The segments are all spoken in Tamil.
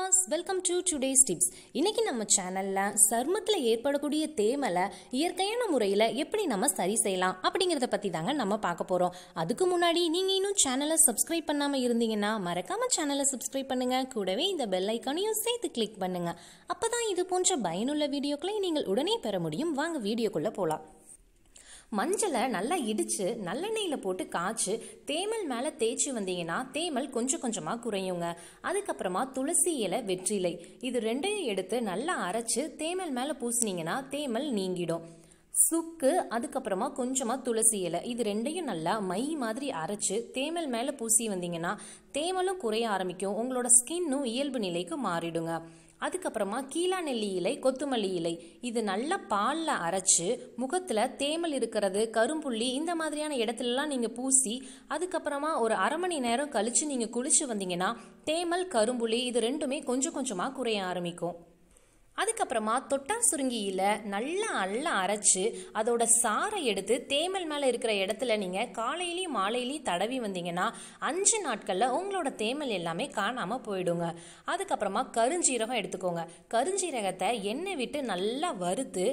viewers welcome to today's tips இன்னைக்கு நம்ம சேனல்ல சருமத்தில் ஏற்படக்கூடிய தேமலை இயற்கையான முறையில் எப்படி நம்ம சரி செய்யலாம் அப்படிங்கிறத பற்றி தாங்க நம்ம பார்க்க போகிறோம் அதுக்கு முன்னாடி நீங்கள் இன்னும் சேனலை சப்ஸ்கிரைப் பண்ணாமல் இருந்தீங்கன்னா மறக்காம சேனலை சப்ஸ்கிரைப் பண்ணுங்க கூடவே இந்த பெல் ஐக்கானையும் சேர்த்து கிளிக் பண்ணுங்க அப்பதான் இது போன்ற பயனுள்ள வீடியோக்களை நீங்கள் உடனே பெற முடியும் வாங்க வீடியோக்குள்ளே போகலாம் மஞ்சளை நல்லா இடித்து நல்லெண்ணெயில் போட்டு காய்ச்சி தேமல் மேலே தேய்ச்சி வந்தீங்கன்னா தேமல் கொஞ்சம் கொஞ்சமாக குறையுங்க அதுக்கப்புறமா துளசி இலை வெற்றிலை இது ரெண்டையும் எடுத்து நல்லா அரைச்சு தேமல் மேலே பூசினீங்கன்னா தேமல் நீங்கிடும் சுக்கு அதுக்கப்புறமா கொஞ்சமாக துளசி இலை இது ரெண்டையும் நல்லா மை மாதிரி அரைச்சு தேமல் மேலே பூசி வந்தீங்கன்னா தேமலும் குறைய ஆரம்பிக்கும் உங்களோட ஸ்கின்னும் இயல்பு நிலைக்கு மாறிடுங்க அதுக்கப்புறமா கீழா நெல்லி இலை கொத்துமல்லி இலை இது நல்லா பாலில் அரைச்சு முகத்தில் தேமல் இருக்கிறது கரும்புள்ளி இந்த மாதிரியான இடத்துலலாம் நீங்கள் பூசி அதுக்கப்புறமா ஒரு அரை மணி நேரம் கழித்து நீங்கள் குளிச்சு வந்தீங்கன்னா தேமல் கரும்புள்ளி இது ரெண்டுமே கொஞ்சம் கொஞ்சமாக குறைய ஆரம்பிக்கும் அதுக்கப்புறமா தொட்டா சுருங்கியில் நல்லா நல்லா அரைச்சு அதோட சாறை எடுத்து தேமல் மேலே இருக்கிற இடத்துல நீங்கள் காலையிலையும் மாலையிலையும் தடவி வந்தீங்கன்னா அஞ்சு நாட்களில் உங்களோட தேமல் எல்லாமே காணாமல் போயிடுங்க அதுக்கப்புறமா கருஞ்சீரகம் எடுத்துக்கோங்க கருஞ்சீரகத்தை எண்ணெய் விட்டு நல்லா வறுத்து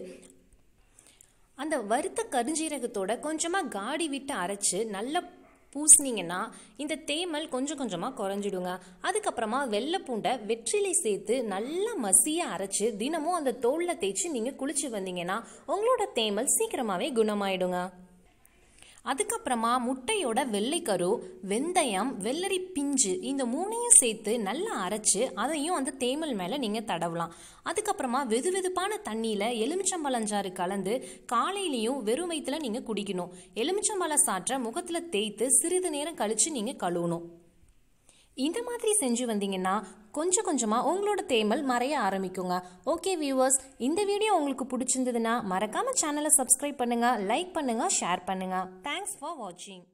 அந்த வறுத்த கருஞ்சீரகத்தோட கொஞ்சமாக காடி விட்டு அரைச்சு நல்லா பூசினீங்கன்னா இந்த தேமல் கொஞ்சம் கொஞ்சமாக குறைஞ்சிடுங்க அதுக்கப்புறமா வெள்ளை பூண்டை வெற்றிலை சேர்த்து நல்லா மசிய அரைச்சு தினமும் அந்த தோலில் தேய்ச்சி நீங்கள் குளிச்சு வந்தீங்கன்னா உங்களோட தேமல் சீக்கிரமாகவே குணமாயிடுங்க அதுக்கப்புறமா முட்டையோட வெள்ளைக்கரு வெந்தயம் வெள்ளரி பிஞ்சு இந்த மூணையும் சேர்த்து நல்லா அரைச்சு அதையும் அந்த தேமல் மேலே நீங்கள் தடவலாம் அதுக்கப்புறமா வெது வெதுப்பான தண்ணியில் எலுமிச்சம்பழஞ்சாறு கலந்து காலையிலையும் வெறும் வயிற்றுல நீங்கள் குடிக்கணும் எலுமிச்சம்பழ சாற்றை முகத்தில் தேய்த்து சிறிது நேரம் கழித்து நீங்கள் கழுவணும் இந்த மாதிரி செஞ்சு வந்தீங்கன்னா கொஞ்சம் கொஞ்சமாக உங்களோட தேமல் மறைய ஆரம்பிக்குங்க ஓகே வியூவர்ஸ் இந்த வீடியோ உங்களுக்கு பிடிச்சிருந்ததுன்னா மறக்காம சேனலை சப்ஸ்கிரைப் பண்ணுங்க லைக் பண்ணுங்க ஷேர் பண்ணுங்க தேங்க்ஸ் ஃபார் வாட்சிங்